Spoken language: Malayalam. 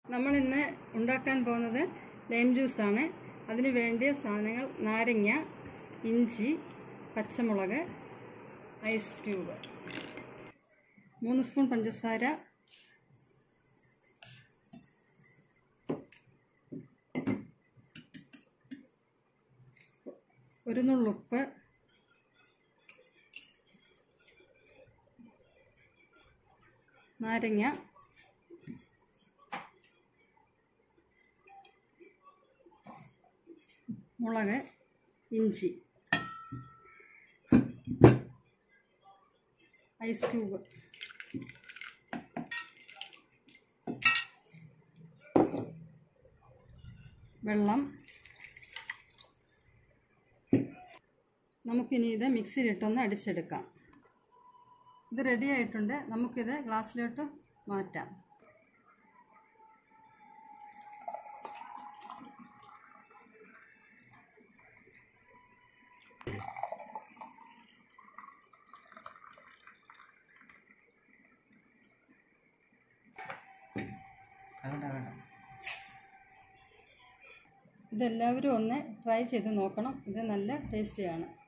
നമ്മൾ ഇന്ന് ഉണ്ടാക്കാൻ പോകുന്നത് ലൈം ജ്യൂസാണ് അതിന് വേണ്ടിയ സാധനങ്ങൾ നാരങ്ങ ഇഞ്ചി പച്ചമുളക് ഐസ് ക്യൂബ് മൂന്ന് സ്പൂൺ പഞ്ചസാര ഒരു നുള്ളുപ്പ് നാരങ്ങ മുളക് ഇഞ്ചി ഐസ് ക്യൂബ് വെള്ളം നമുക്കിനി ഇത് മിക്സിയിലിട്ടൊന്ന് അടിച്ചെടുക്കാം ഇത് റെഡി ആയിട്ടുണ്ട് നമുക്കിത് ഗ്ലാസ്സിലോട്ട് മാറ്റാം വേണ്ട വേണ്ട ഇതെല്ലാവരും ഒന്ന് ട്രൈ ചെയ്ത് നോക്കണം ഇത് നല്ല ടേസ്റ്റിയാണ്